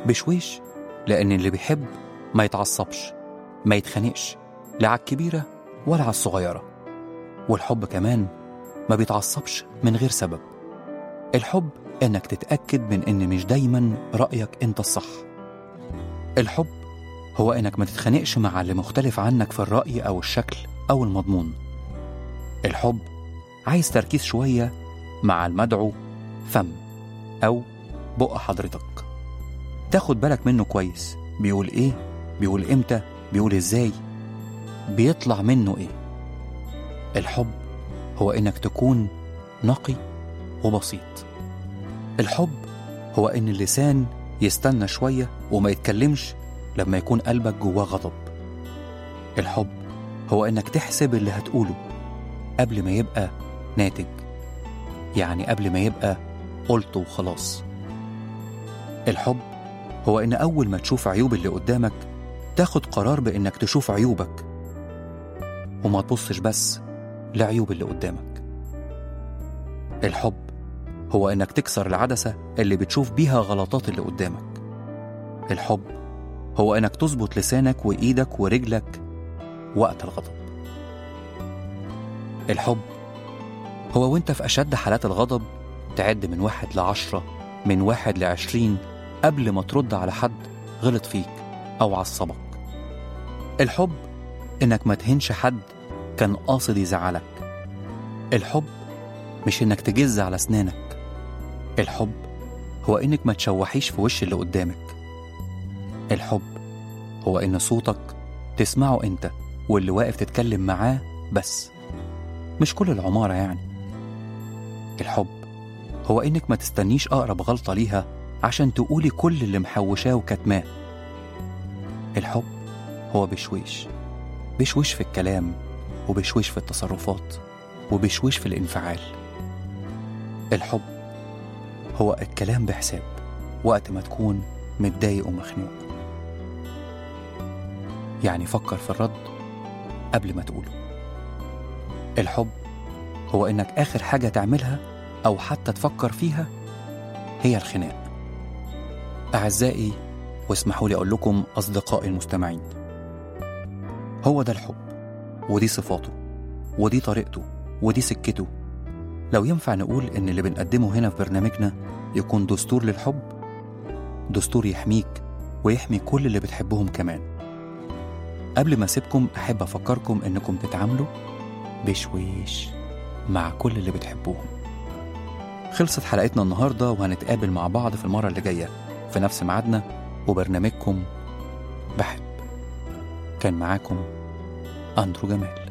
بشويش لأن اللي بيحب ما يتعصبش ما يتخانقش لا على الكبيرة ولا على الصغيرة والحب كمان ما بيتعصبش من غير سبب الحب إنك تتأكد من إن مش دايما رأيك أنت الصح الحب هو إنك ما تتخانقش مع اللي مختلف عنك في الرأي أو الشكل أو المضمون الحب عايز تركيز شوية مع المدعو فم أو بق حضرتك تاخد بالك منه كويس بيقول إيه بيقول إمتى بيقول إزاي بيطلع منه إيه الحب هو إنك تكون نقي وبسيط الحب هو إن اللسان يستنى شوية وما يتكلمش لما يكون قلبك جواه غضب الحب هو إنك تحسب اللي هتقوله قبل ما يبقى ناتج يعني قبل ما يبقى قلته وخلاص الحب هو إن أول ما تشوف عيوب اللي قدامك تاخد قرار بإنك تشوف عيوبك وما تبصش بس لعيوب اللي قدامك الحب هو إنك تكسر العدسة اللي بتشوف بيها غلطات اللي قدامك الحب هو إنك تظبط لسانك وإيدك ورجلك وقت الغضب الحب هو وانت في أشد حالات الغضب تعد من واحد لعشرة من واحد لعشرين قبل ما ترد على حد غلط فيك أو عصبك الحب إنك ما تهنش حد كان قاصد يزعلك الحب مش إنك تجز على أسنانك الحب هو إنك ما تشوحيش في وش اللي قدامك الحب هو إن صوتك تسمعه أنت واللي واقف تتكلم معاه بس مش كل العمارة يعني الحب هو إنك ما تستنيش أقرب غلطة ليها عشان تقولي كل اللي محوشاه وكتماه الحب هو بشويش بشويش في الكلام وبشويش في التصرفات وبشويش في الانفعال الحب هو الكلام بحساب وقت ما تكون متضايق ومخنوق يعني فكر في الرد قبل ما تقوله الحب هو إنك آخر حاجة تعملها أو حتى تفكر فيها هي الخناق أعزائي واسمحوا لي أقول لكم أصدقائي المستمعين هو ده الحب ودي صفاته ودي طريقته ودي سكته لو ينفع نقول إن اللي بنقدمه هنا في برنامجنا يكون دستور للحب دستور يحميك ويحمي كل اللي بتحبهم كمان قبل ما أسيبكم أحب أفكركم إنكم تتعاملوا بشويش مع كل اللي بتحبوهم خلصت حلقتنا النهاردة وهنتقابل مع بعض في المرة اللي جاية في نفس ميعادنا وبرنامجكم بحب كان معاكم أندرو جمال